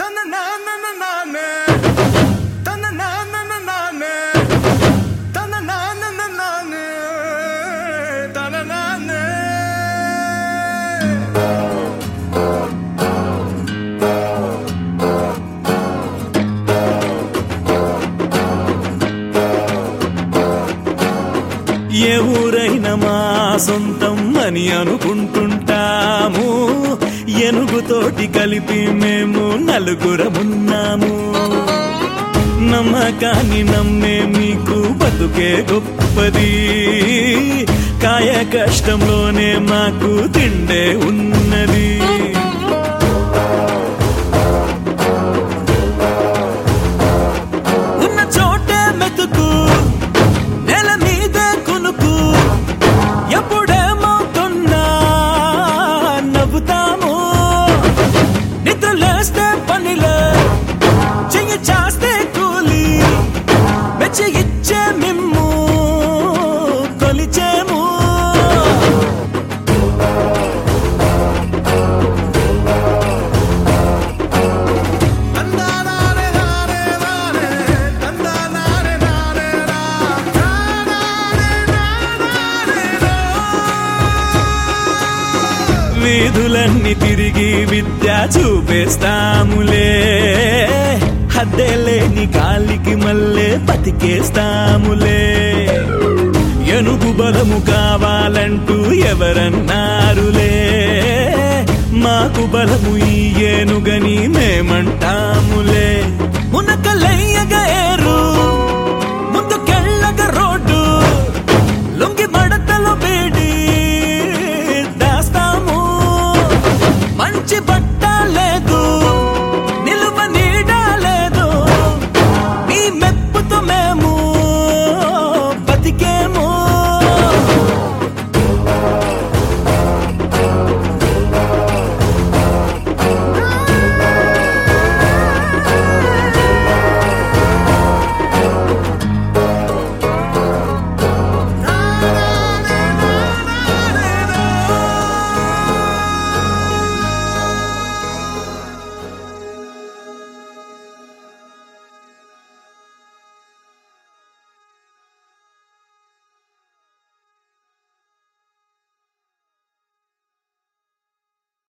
ఏ ఊరైనా మా సొంతం అని అనుకుంటుంటాము ఎనుగుతోటి కలిపి మేము నలుగురమున్నాము నమ్మకాన్ని నమ్మే మీకు బతుకే గొప్పది కాయ కష్టంలోనే మాకు తిండే ఉన్నది ఉన్న చోటే మెతుకు నెల మీదే కునుకు ఎప్పుడేమవుతున్నా నవ్వుతాము నిద్ర లేస్తే పనిలే చెయ్యి చాస్తే కూలి మెచ్చి ఇచ్చే మిమ్ము కొలిచేము వీధులన్నీ తిరిగి విద్య చూపేస్తాములే హద్దెలేని కాలికి మళ్ళే బతికేస్తాములే ఎనుగు బలము కావాలంటూ ఎవరన్నారులే మాకు బలము ఈ ఏనుగు